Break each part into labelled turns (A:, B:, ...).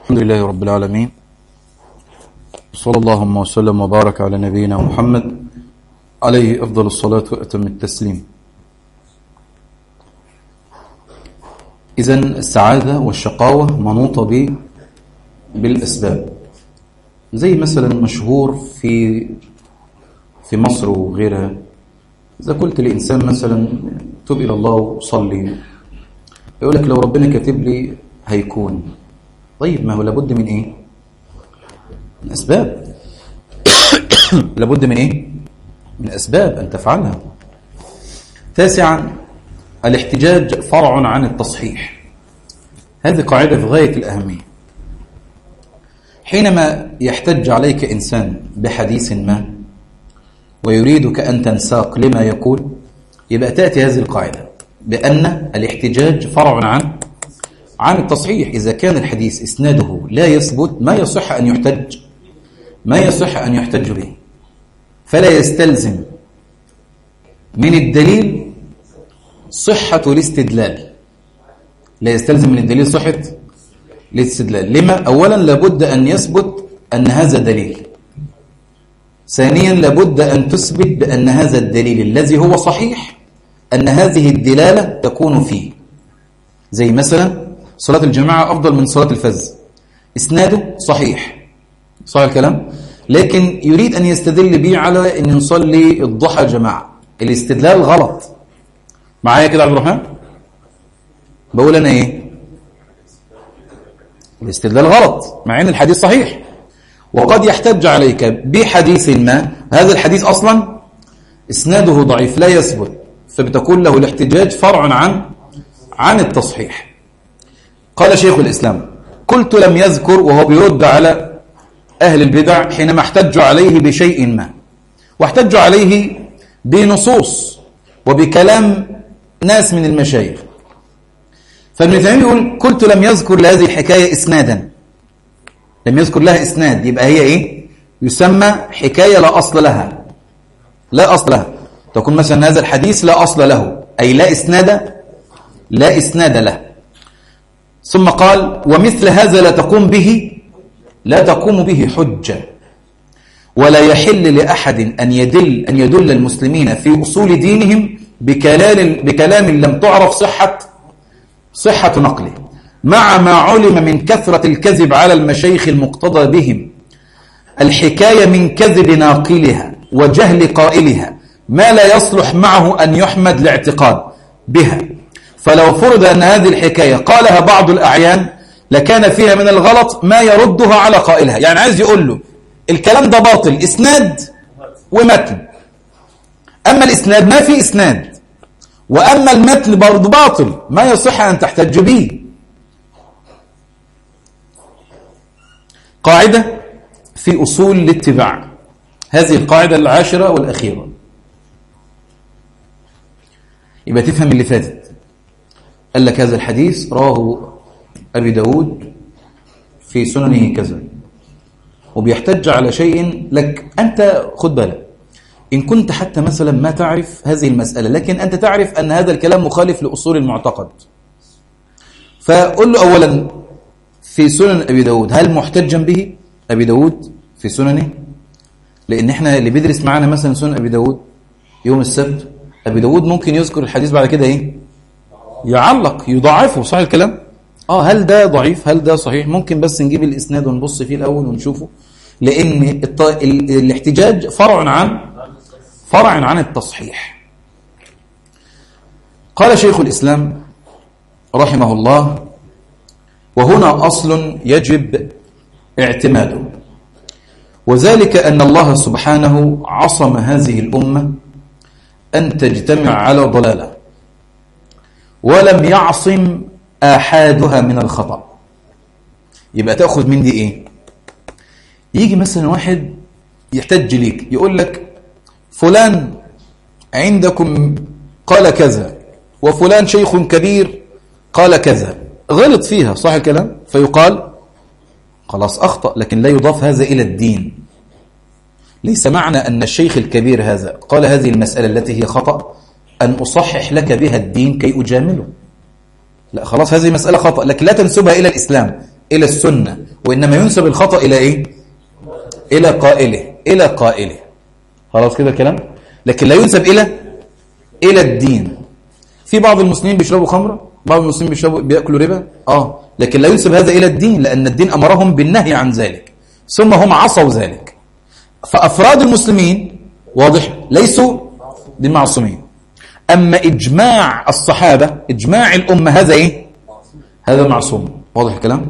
A: الحمد لله رب العالمين صلى اللهم وسلم وبارك على نبينا محمد عليه أفضل الصلاة وأتم التسليم إذا السعادة والشقاوة منوطة ب بالأسباب زي مثلا مشهور في في مصر وغيرها إذا قلت لإنسان مثلا تب إلى الله وصلي يقول لك لو ربنا كاتب لي هيكون طيب ما هو لابد من إيه من أسباب لابد من إيه من أسباب أن تفعلها تاسعا الاحتجاج فرع عن التصحيح هذه قاعدة في غاية الأهمية حينما يحتج عليك إنسان بحديث ما ويريدك أن تنساق لما يقول يبقى تأتي هذه القاعدة بأن الاحتجاج فرع عن عن التصحيح إذا كان الحديث إسناده لا يثبت ما يصح أن يحتج ما يصح أن يحتج به فلا يستلزم من الدليل صحة الاستدلال لا يستلزم من الدليل صحة الاستدلال لما أولا لابد أن يثبت أن هذا دليل ثانيا لابد أن تثبت بأن هذا الدليل الذي هو صحيح أن هذه الدلالة تكون فيه زي مثلا صلاة الجماعة أفضل من صلاة الفز إسناده صحيح صحيح الكلام لكن يريد أن يستدل به على أن نصلي الضحى جماعة الاستدلال غلط معايا كده عبد الرحمن بقول أنا إيه الاستدلال غلط مع أن الحديث صحيح وقد يحتج عليك بحديث ما هذا الحديث أصلا إسناده ضعيف لا يثبت فبتكون له الاحتجاج فرع عن عن التصحيح قال شيخ الإسلام قلت لم يذكر وهو بيرد على أهل البدع حينما احتجوا عليه بشيء ما واحتجوا عليه بنصوص وبكلام ناس من المشايخ فابن تيمية يقول قلت لم يذكر لهذه الحكاية إسنادا لم يذكر لها إسناد يبقى هي إيه يسمى حكاية لا أصل لها لا أصل لها تكون مثلا هذا الحديث لا أصل له أي لا إسناد لا إسناد له ثم قال ومثل هذا لا تقوم به لا تقوم به حجة ولا يحل لأحد أن يدل أن يدل المسلمين في أصول دينهم بكلام بكلام لم تعرف صحة صحة نقله مع ما علم من كثرة الكذب على المشايخ المقتضى بهم الحكاية من كذب ناقلها وجهل قائلها ما لا يصلح معه أن يحمد لاعتقاد بها فلو فرض أن هذه الحكاية قالها بعض الأعيان لكان فيها من الغلط ما يردها على قائلها يعني عايز يقول له الكلام ده باطل إسناد ومتن أما الإسناد ما في إسناد وأما المتن برضه باطل ما يصح أن تحتج به قاعدة في أصول الاتباع هذه القاعدة العاشرة والأخيرة يبقى تفهم اللي فاتت قال لك هذا الحديث راه أبي داود في سننه كذا وبيحتج على شيء لك أنت خد بالك إن كنت حتى مثلا ما تعرف هذه المسألة لكن أنت تعرف أن هذا الكلام مخالف لأصول المعتقد فقل له أولا في سنن أبي داود هل محتجا به أبي داود في سننه لأن إحنا اللي بيدرس معانا مثلا سنن أبي داود يوم السبت أبي داود ممكن يذكر الحديث بعد كده إيه يعلق يضاعفه صح الكلام آه هل ده ضعيف هل ده صحيح ممكن بس نجيب الإسناد ونبص فيه الأول ونشوفه لأن الط... ال... الاحتجاج فرع عن فرع عن التصحيح قال شيخ الإسلام رحمه الله وهنا أصل يجب اعتماده وذلك أن الله سبحانه عصم هذه الأمة أن تجتمع على ضلالة ولم يعصم آحادها من الخطأ يبقى تأخذ من دي إيه يجي مثلا واحد يحتج ليك يقول لك فلان عندكم قال كذا وفلان شيخ كبير قال كذا غلط فيها صح الكلام فيقال خلاص أخطأ لكن لا يضاف هذا إلى الدين ليس معنى أن الشيخ الكبير هذا قال هذه المسألة التي هي خطأ أن أصحح لك بها الدين كي أجامله لا خلاص هذه مسألة خطأ لكن لا تنسبها إلى الإسلام إلى السنة وإنما ينسب الخطأ إلى إيه إلى قائله إلى قائله خلاص كده كلام لكن لا ينسب إلى إلى الدين في بعض المسلمين بيشربوا خمرة بعض المسلمين بيشربوا بيأكلوا ربا آه لكن لا ينسب هذا إلى الدين لأن الدين أمرهم بالنهي عن ذلك ثم هم عصوا ذلك فأفراد المسلمين واضح ليسوا بمعصومين أما إجماع الصحابة إجماع الأمة هذا إيه هذا معصوم واضح الكلام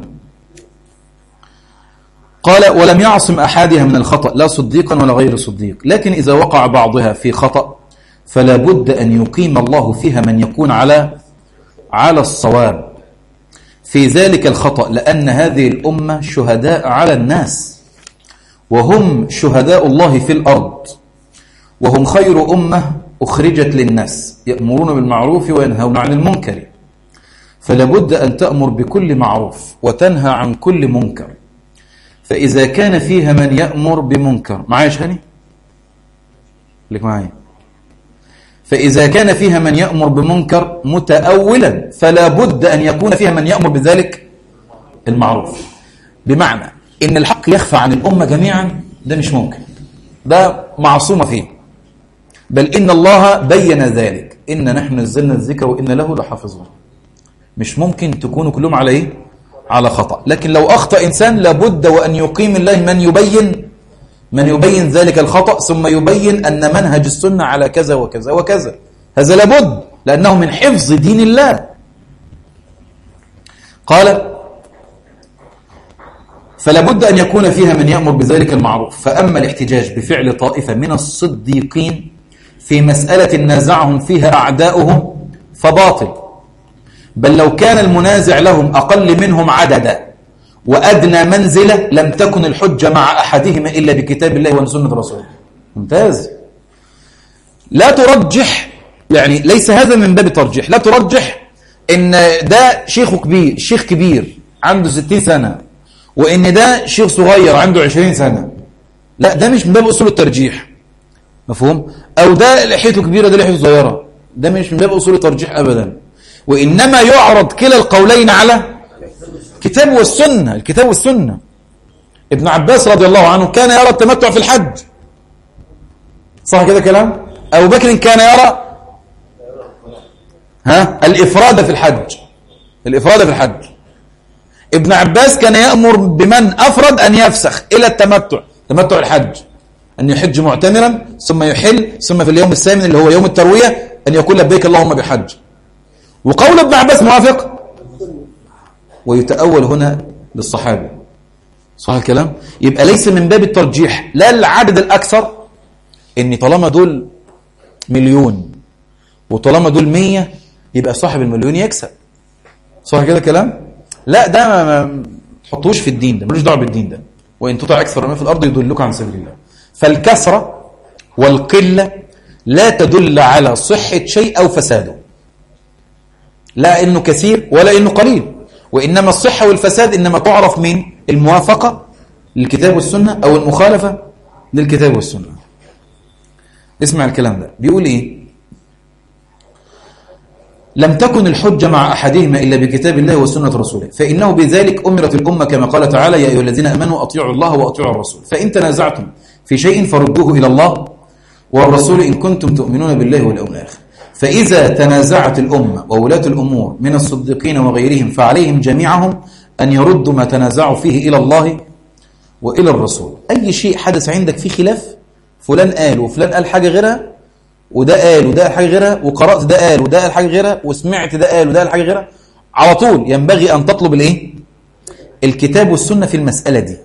A: قال ولم يعصم أحدها من الخطأ لا صديقا ولا غير صديق لكن إذا وقع بعضها في خطأ فلا بد أن يقيم الله فيها من يكون على على الصواب في ذلك الخطأ لأن هذه الأمة شهداء على الناس وهم شهداء الله في الأرض وهم خير أمة أخرجت للناس يأمرون بالمعروف وينهون عن المنكر فلابد أن تأمر بكل معروف وتنهى عن كل منكر فإذا كان فيها من يأمر بمنكر معايا شهني لك معايا فإذا كان فيها من يأمر بمنكر متأولا فلا بد أن يكون فيها من يأمر بذلك المعروف بمعنى إن الحق يخفى عن الأمة جميعا ده مش ممكن ده معصومة فيه بل إن الله بين ذلك إن نحن نزلنا الذكر وإن له لحافظون مش ممكن تكونوا كلهم على إيه؟ على خطأ لكن لو أخطأ إنسان لابد وأن يقيم الله من يبين من يبين ذلك الخطأ ثم يبين أن منهج السنة على كذا وكذا وكذا هذا لابد لأنه من حفظ دين الله قال فلا بد أن يكون فيها من يأمر بذلك المعروف فأما الاحتجاج بفعل طائفة من الصديقين في مسألة نازعهم فيها أعداؤهم فباطل بل لو كان المنازع لهم أقل منهم عددا وأدنى منزلة لم تكن الحجة مع أحدهما إلا بكتاب الله وسنة رسوله ممتاز لا ترجح يعني ليس هذا من باب الترجيح لا ترجح إن ده شيخ كبير شيخ كبير عنده 60 سنة وإن ده شيخ صغير عنده 20 سنة لا ده مش من باب أصول الترجيح مفهوم أو ده لحيته كبيرة ده لحيته صغيرة ده مش من باب أصول الترجيح أبدا وإنما يعرض كلا القولين على الكتاب والسنة الكتاب والسنة ابن عباس رضي الله عنه كان يرى التمتع في الحج صح كده كلام أبو بكر كان يرى ها الإفراد في الحج الإفراد في الحج ابن عباس كان يأمر بمن أفرد أن يفسخ إلى التمتع تمتع الحج أن يحج معتمرا ثم يحل ثم في اليوم الثامن اللي هو يوم التروية أن يقول لبيك اللهم بحج وقول ابن عباس موافق ويتأول هنا للصحابة صح الكلام يبقى ليس من باب الترجيح لا العدد الأكثر إن طالما دول مليون وطالما دول مية يبقى صاحب المليون يكسب صح كده كلام لا ده ما, ما تحطوش في الدين ده ملوش دعوه بالدين ده وإن تطع أكثر ما في الأرض يدلك عن سبيل الله فالكثرة والقلة لا تدل على صحة شيء أو فساده لا إنه كثير ولا إنه قليل وإنما الصحة والفساد إنما تعرف من الموافقة للكتاب والسنة أو المخالفة للكتاب والسنة اسمع الكلام ده بيقول إيه لم تكن الحجة مع أحدهما إلا بكتاب الله وسنة رسوله فإنه بذلك أمرت الأمة كما قال تعالى يا أيها الذين أمنوا أطيعوا الله وأطيعوا الرسول فإن تنازعتم في شيء فردوه إلى الله والرسول إن كنتم تؤمنون بالله واليوم الآخر فإذا تنازعت الأمة وولاة الأمور من الصديقين وغيرهم فعليهم جميعهم أن يردوا ما تنازعوا فيه إلى الله وإلى الرسول أي شيء حدث عندك فيه خلاف فلان قال وفلان قال حاجة غيرها وده قال وده قال حاجة غيرها وقرأت ده قال وده قال حاجة غيرها وسمعت ده قال وده قال حاجة غيرها على طول ينبغي أن تطلب الإيه؟ الكتاب والسنة في المسألة دي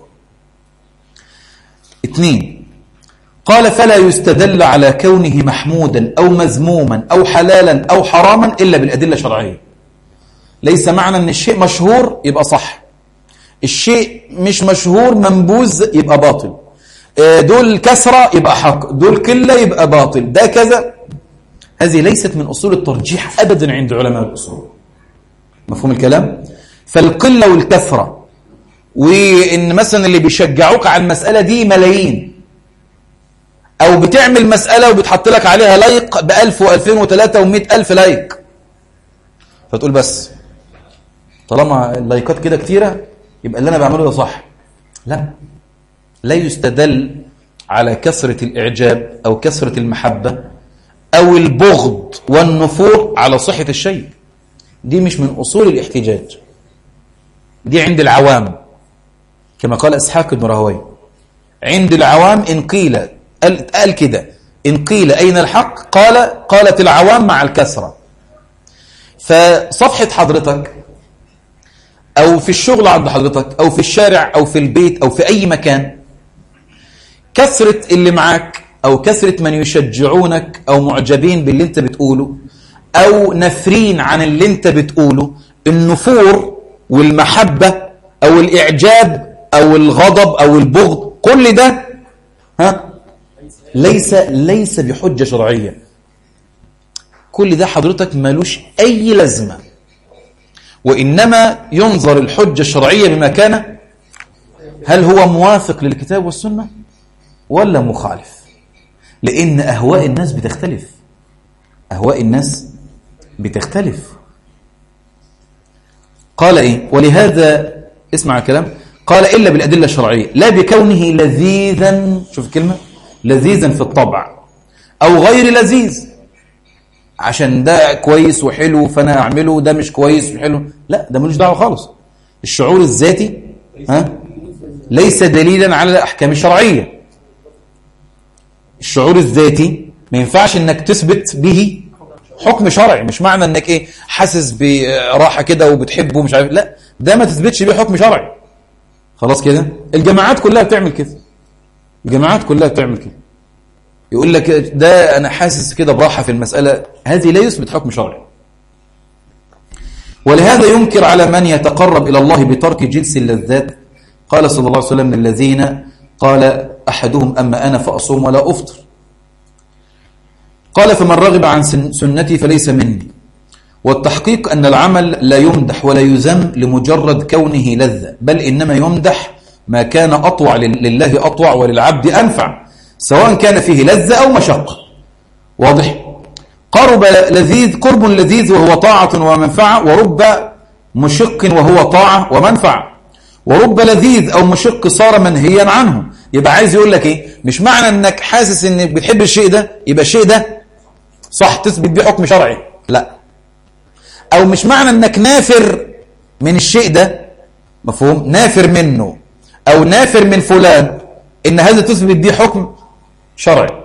A: اثنين قال فلا يستدل على كونه محمودا أو مذموما أو حلالا أو حراما إلا بالأدلة الشرعية ليس معنى أن الشيء مشهور يبقى صح الشيء مش مشهور منبوذ يبقى باطل دول كسرة يبقى حق دول قلة يبقى باطل ده كذا هذه ليست من أصول الترجيح أبدا عند علماء الأصول مفهوم الكلام فالقلة والكثرة وإن مثلا اللي بيشجعوك على المسألة دي ملايين أو بتعمل مسألة وبتحط لك عليها لايك بألف وألفين وثلاثة ومئة ألف لايك فتقول بس طالما اللايكات كده كتيرة يبقى اللي أنا بعمله ده صح لا لا يستدل على كثرة الإعجاب أو كثرة المحبة أو البغض والنفور على صحة الشيء دي مش من أصول الاحتجاج دي عند العوام كما قال إسحاق بن راهويه عند العوام إن قيل قال, قال كده إن قيل أين الحق قال قالت العوام مع الكسرة فصفحة حضرتك أو في الشغل عند حضرتك أو في الشارع أو في البيت أو في أي مكان كثرة اللي معاك أو كثرة من يشجعونك أو معجبين باللي انت بتقوله أو نفرين عن اللي انت بتقوله النفور والمحبة أو الإعجاب أو الغضب أو البغض كل ده ها ليس ليس بحجة شرعية كل ده حضرتك مالوش أي لازمة وإنما ينظر الحجة الشرعية بما كان هل هو موافق للكتاب والسنة ولا مخالف لأن أهواء الناس بتختلف أهواء الناس بتختلف قال إيه ولهذا اسمع الكلام قال إلا بالأدلة الشرعية لا بكونه لذيذا شوف الكلمة لذيذا في الطبع أو غير لذيذ عشان ده كويس وحلو فأنا أعمله ده مش كويس وحلو لا ده ملوش دعوة خالص الشعور الذاتي ها ليس دليلا على الأحكام الشرعية الشعور الذاتي ما ينفعش انك تثبت به حكم شرعي مش معنى انك ايه حاسس براحه كده وبتحبه ومش عارف لا ده ما تثبتش بيه حكم شرعي خلاص كده الجماعات كلها بتعمل كده الجماعات كلها بتعمل كده يقول لك ده انا حاسس كده براحه في المساله هذه لا يثبت حكم شرعي ولهذا ينكر على من يتقرب الى الله بترك جنس اللذات قال صلى الله عليه وسلم من الذين قال أحدهم أما أنا فأصوم ولا أفطر قال فمن رغب عن سنتي فليس مني والتحقيق أن العمل لا يمدح ولا يذم لمجرد كونه لذة بل إنما يمدح ما كان أطوع لله أطوع وللعبد أنفع سواء كان فيه لذة أو مشقة واضح قرب لذيذ قرب لذيذ وهو طاعة ومنفعة ورب مشق وهو طاعة ومنفعة ورب لذيذ أو مشق صار منهيا عنه يبقى عايز يقول لك إيه مش معنى أنك حاسس أنك بتحب الشيء ده يبقى الشيء ده صح تثبت بيه حكم شرعي لا أو مش معنى أنك نافر من الشيء ده مفهوم نافر منه أو نافر من فلان إن هذا تثبت بيه حكم شرعي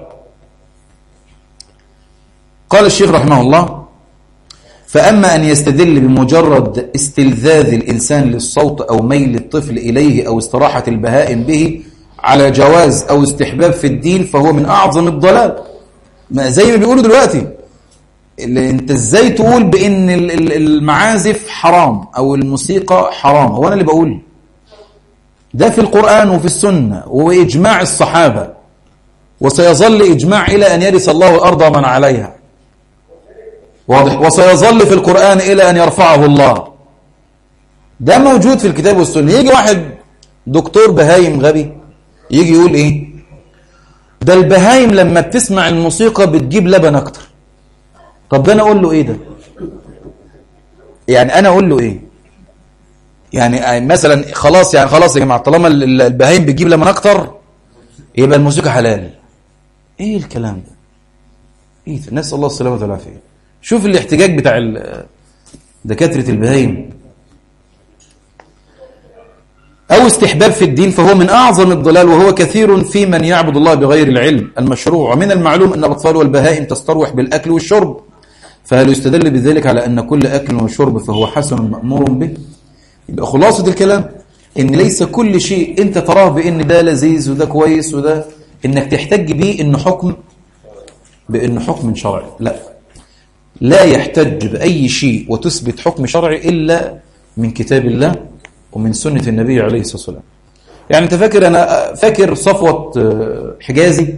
A: قال الشيخ رحمه الله فأما أن يستدل بمجرد استلذاذ الإنسان للصوت أو ميل الطفل إليه أو استراحة البهائم به على جواز أو استحباب في الدين فهو من أعظم الضلال ما زي ما بيقولوا دلوقتي اللي انت ازاي تقول بان المعازف حرام او الموسيقى حرام هو انا اللي بقول ده في القرآن وفي السنة وإجماع الصحابة وسيظل إجماع إلى أن يرث الله الأرض من عليها واضح وسيظل في القرآن إلى أن يرفعه الله ده موجود في الكتاب والسنة يجي واحد دكتور بهايم غبي يجي يقول إيه ده البهايم لما بتسمع الموسيقى بتجيب لبن أكتر طب ده أنا أقول له إيه ده يعني أنا أقول له إيه يعني مثلا خلاص يعني خلاص يا جماعة طالما البهايم بتجيب لبن أكتر يبقى الموسيقى حلال إيه الكلام ده إيه ده نسأل الله السلامة والعافية شوف الاحتجاج بتاع دكاترة البهايم أو استحباب في الدين فهو من أعظم الضلال وهو كثير في من يعبد الله بغير العلم المشروع ومن المعلوم أن الأطفال والبهائم تستروح بالأكل والشرب فهل يستدل بذلك على أن كل أكل وشرب فهو حسن مأمور به يبقى خلاصة الكلام إن ليس كل شيء أنت تراه بأن ده لذيذ وده كويس وده إنك تحتج به إنه حكم بأنه حكم شرعي لا لا يحتج بأي شيء وتثبت حكم شرعي إلا من كتاب الله ومن سنة النبي عليه الصلاة والسلام يعني أنت فاكر أنا فاكر صفوة حجازي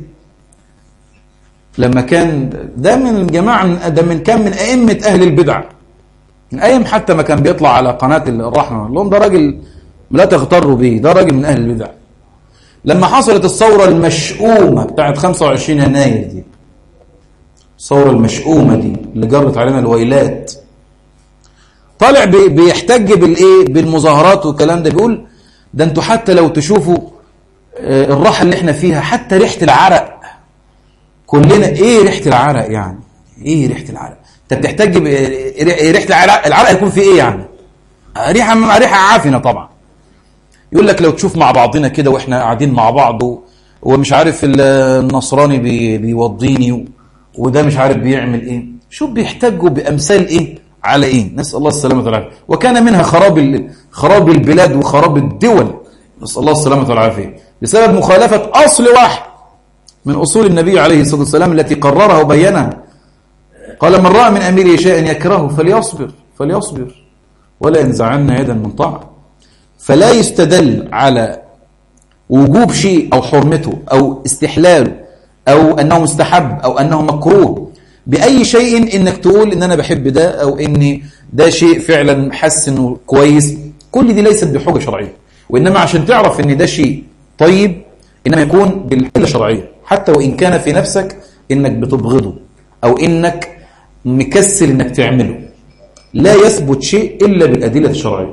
A: لما كان ده من الجماعة ده من كان من أئمة أهل البدع من أيام حتى ما كان بيطلع على قناة الرحمة لهم ده راجل لا تغتروا به ده راجل من أهل البدع لما حصلت الثورة المشؤومة بتاعت 25 يناير دي الثورة المشؤومة دي اللي جرت علينا الويلات طالع بيحتج بالايه بالمظاهرات والكلام ده بيقول ده انتوا حتى لو تشوفوا آه، الراحة اللي احنا فيها حتى ريحة العرق كلنا ايه ريحة العرق يعني ايه ريحة العرق انت بتحتاج ب- ري- ريحة العرق العرق يكون فيه ايه يعني ريحة ريحة عافنة طبعا يقول لك لو تشوف مع بعضنا كده واحنا قاعدين مع بعض و- ومش عارف ال- النصراني بي بيوضيني و- وده مش عارف بيعمل ايه شوف بيحتاجوا بامثال ايه على ايه نسال الله السلامه والعافيه وكان منها خراب ال- خراب البلاد وخراب الدول نسال الله السلامه والعافيه بسبب مخالفه اصل واحد من اصول النبي عليه الصلاه والسلام التي قررها وبينها قال من راى من اميره شيئا يكرهه فليصبر فليصبر ولا ينزعن يدا من طاعه فلا يستدل على وجوب شيء أو حرمته أو استحلاله أو أنه مستحب أو أنه مكروه بأي شيء إنك تقول إن أنا بحب ده أو إن ده شيء فعلا حسن وكويس كل دي ليست بحجة شرعية وإنما عشان تعرف إن ده شيء طيب إنما يكون بالحجة الشرعية حتى وإن كان في نفسك إنك بتبغضه أو إنك مكسل إنك تعمله لا يثبت شيء إلا بالأدلة الشرعية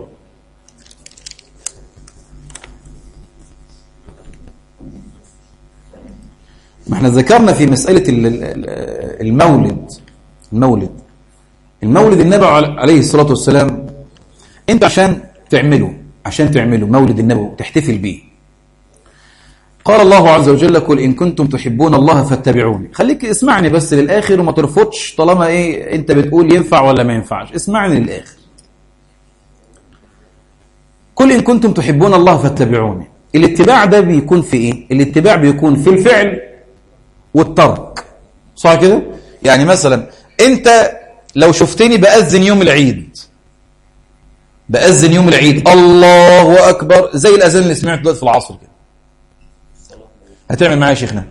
A: ما احنا ذكرنا في مسألة ال- ال- المولد المولد المولد النبي عل- عليه الصلاة والسلام انت عشان تعمله عشان تعمله مولد النبي وتحتفل بيه قال الله عز وجل قل إن كنتم تحبون الله فاتبعوني خليك اسمعني بس للآخر وما ترفضش طالما ايه انت بتقول ينفع ولا ما ينفعش اسمعني للآخر قل إن كنتم تحبون الله فاتبعوني الاتباع ده بيكون في ايه الاتباع بيكون في الفعل والترك صح كده يعني مثلا انت لو شفتني بأذن يوم العيد بأذن يوم العيد الله أكبر زي الأذان اللي سمعته دلوقتي في العصر كده هتعمل معايا يا شيخنا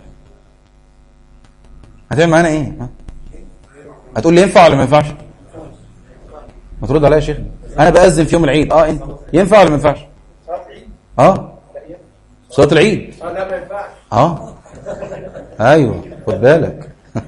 A: هتعمل معانا ايه ها؟ هتقول لي ينفع ولا ما ينفعش ما ترد عليا يا شيخنا انا بأذن في يوم العيد اه انت ينفع ولا ما ينفعش اه صلاة العيد
B: اه لا ما ينفعش
A: اه ايوه خد بالك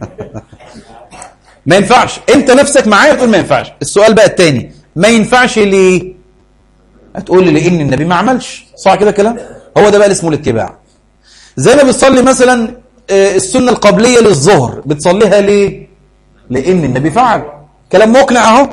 A: ما ينفعش انت نفسك معايا تقول ما ينفعش السؤال بقى التاني ما ينفعش ليه هتقول لي لان النبي ما عملش صح كده كلام هو ده بقى اللي اسمه الاتباع زي ما بتصلي مثلا آه، السنه القبليه للظهر بتصليها ليه لان النبي فعل كلام مقنع اهو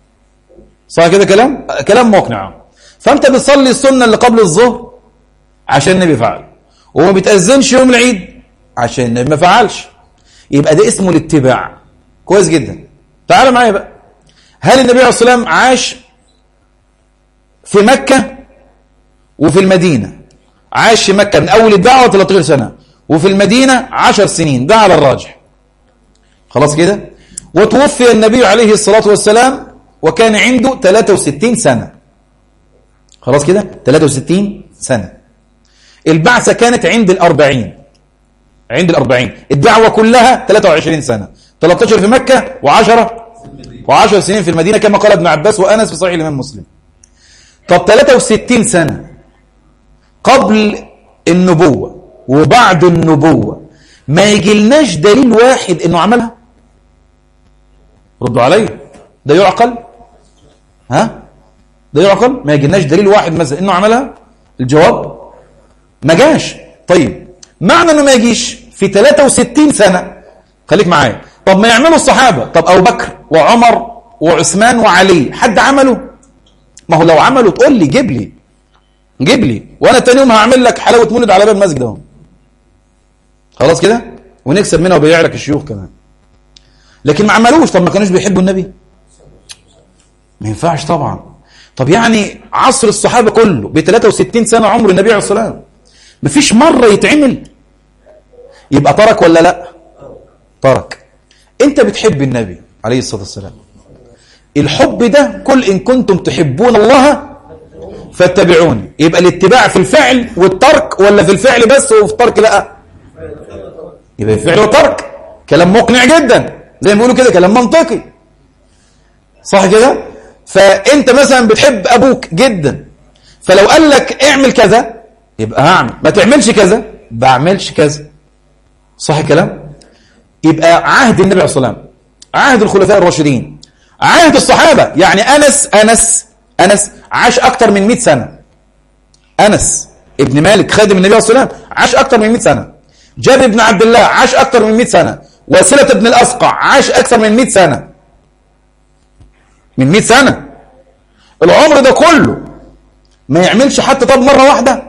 A: صح كده كلام آه، كلام مقنع اهو فانت بتصلي السنه اللي قبل الظهر عشان النبي فعل وما بتأذنش يوم العيد عشان النبي ما فعلش يبقى ده اسمه الاتباع كويس جدا تعال معايا بقى هل النبي عليه الصلاة والسلام عاش في مكة وفي المدينة عاش في مكة من أول الدعوة 13 سنة وفي المدينة 10 سنين ده على الراجح خلاص كده وتوفي النبي عليه الصلاة والسلام وكان عنده 63 سنة خلاص كده 63 سنة البعثة كانت عند الأربعين عند الأربعين الدعوة كلها 23 سنة 13 في مكة و10 و10 سنين في المدينة كما قال ابن عباس وأنس في صحيح الإمام مسلم طب 63 سنة قبل النبوة وبعد النبوة ما يجيلناش دليل واحد انه عملها ردوا علي ده يعقل ها ده يعقل ما يجيلناش دليل واحد مثلا انه عملها الجواب ما جاش طيب معنى انه ما يجيش في 63 سنة خليك معايا طب ما يعملوا الصحابة طب أبو بكر وعمر وعثمان وعلي حد عمله ما هو لو عملوا تقول لي جيب لي جيب لي وانا تاني يوم هعمل لك حلاوة مولد على باب المسجد اهو خلاص كده ونكسب منها وبيع لك الشيوخ كمان لكن ما عملوش طب ما كانوش بيحبوا النبي ما ينفعش طبعا طب يعني عصر الصحابة كله ب 63 سنة عمر النبي عليه الصلاة والسلام مفيش مرة يتعمل يبقى ترك ولا لا ترك انت بتحب النبي عليه الصلاة والسلام الحب ده كل إن كنتم تحبون الله فاتبعوني يبقى الاتباع في الفعل والترك ولا في الفعل بس وفي الترك لا يبقى الفعل والترك كلام مقنع جدا زي ما بيقولوا كده كلام منطقي صح كده فانت مثلا بتحب ابوك جدا فلو قال لك اعمل كذا يبقى هعمل ما تعملش كذا بعملش كذا صح الكلام يبقى عهد النبي عليه الصلاه والسلام عهد الخلفاء الراشدين عهد الصحابه يعني انس انس انس عاش اكتر من 100 سنه أنس ابن مالك خادم النبي صلى الله عليه وسلم عاش أكثر من 100 سنة جابر بن عبد الله عاش أكثر من 100 سنة وسيلة بن الأسقع عاش أكثر من 100 سنة من 100 سنة العمر ده كله ما يعملش حتى طب مرة واحدة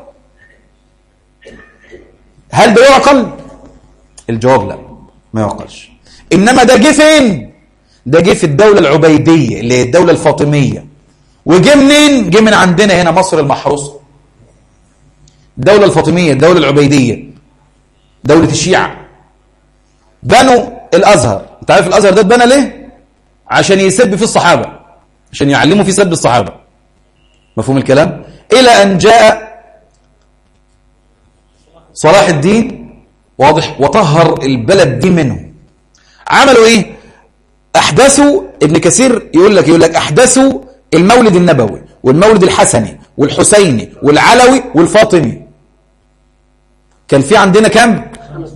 A: هل ده يعقل الجواب لا ما يعقلش إنما ده جه فين ده جه في الدولة العبيدية اللي هي الدولة الفاطمية وجه منين جه من عندنا هنا مصر المحروسة الدولة الفاطمية الدولة العبيدية دولة الشيعة بنوا الأزهر انت عارف الأزهر ده اتبنى ليه عشان يسب فيه الصحابة عشان يعلموا فيه سب الصحابة مفهوم الكلام إلى أن جاء صلاح الدين واضح وطهر البلد دي منه عملوا ايه احدثوا ابن كثير يقول لك يقول لك احدثوا المولد النبوي والمولد الحسني والحسيني والعلوي والفاطمي كان في عندنا كام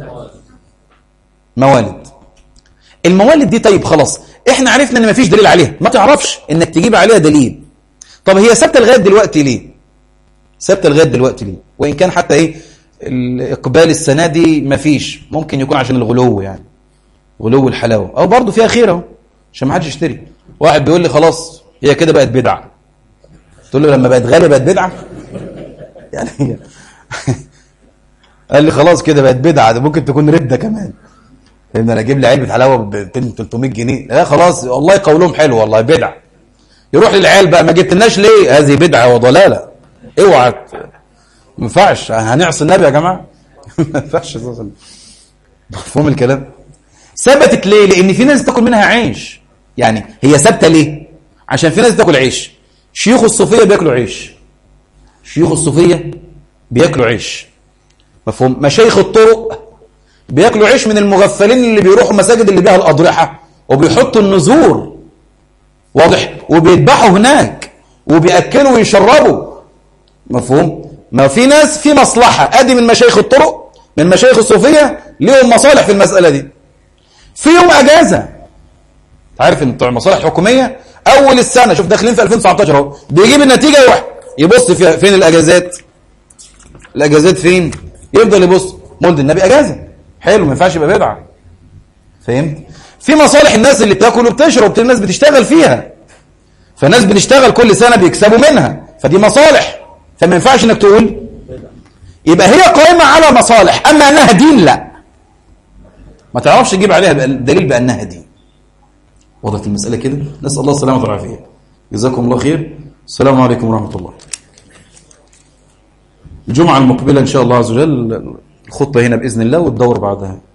A: موالد الموالد دي طيب خلاص احنا عرفنا ان مفيش دليل عليها ما تعرفش انك تجيب عليها دليل طب هي ثابته لغايه دلوقتي ليه ثابته لغايه دلوقتي ليه وان كان حتى ايه الاقبال السنه دي مفيش ممكن يكون عشان الغلو يعني غلو الحلاوه او برضه فيها خير اهو عشان ما حدش يشتري واحد بيقول لي خلاص هي كده بقت بدعه تقول له لما بقت غاليه بقت بدعه يعني هي قال لي خلاص كده بقت بدعه ده ممكن تكون رده كمان ان انا اجيب لي علبه حلاوه ب 200 300 جنيه لا خلاص والله قولهم حلو والله بدعه يروح للعيال بقى ما جبتلناش ليه هذه بدعه وضلاله اوعى ما ينفعش هنعصي النبي يا جماعه ما ينفعش مفهوم الكلام ثبتت ليه لان في ناس تاكل منها عيش يعني هي ثابته ليه عشان في ناس تاكل عيش شيوخ الصوفيه بياكلوا عيش شيوخ الصوفيه بياكلوا عيش مفهوم مشايخ الطرق بياكلوا عيش من المغفلين اللي بيروحوا مساجد اللي بيها الأضرحة وبيحطوا النزور واضح وبيذبحوا هناك وبيأكلوا ويشربوا مفهوم ما في ناس في مصلحة ادي من مشايخ الطرق من مشايخ الصوفية ليهم مصالح في المسألة دي في يوم اجازة عارف ان بتوع المصالح الحكومية اول السنة شوف داخلين في 2019 اهو بيجيب النتيجة يروح يبص فيها فين الاجازات الاجازات فين يفضل يبص مولد النبي اجازه حلو ما ينفعش يبقى بدعه فهمت في مصالح الناس اللي بتاكل وبتشرب الناس بتشتغل فيها فالناس بنشتغل كل سنه بيكسبوا منها فدي مصالح فما ينفعش انك تقول يبقى هي قائمه على مصالح اما انها دين لا ما تعرفش تجيب عليها دليل بانها دين وضعت المساله كده نسال الله السلامه والعافيه جزاكم الله خير السلام عليكم ورحمه الله الجمعة المقبلة إن شاء الله عز وجل الخطة هنا بإذن الله والدور بعدها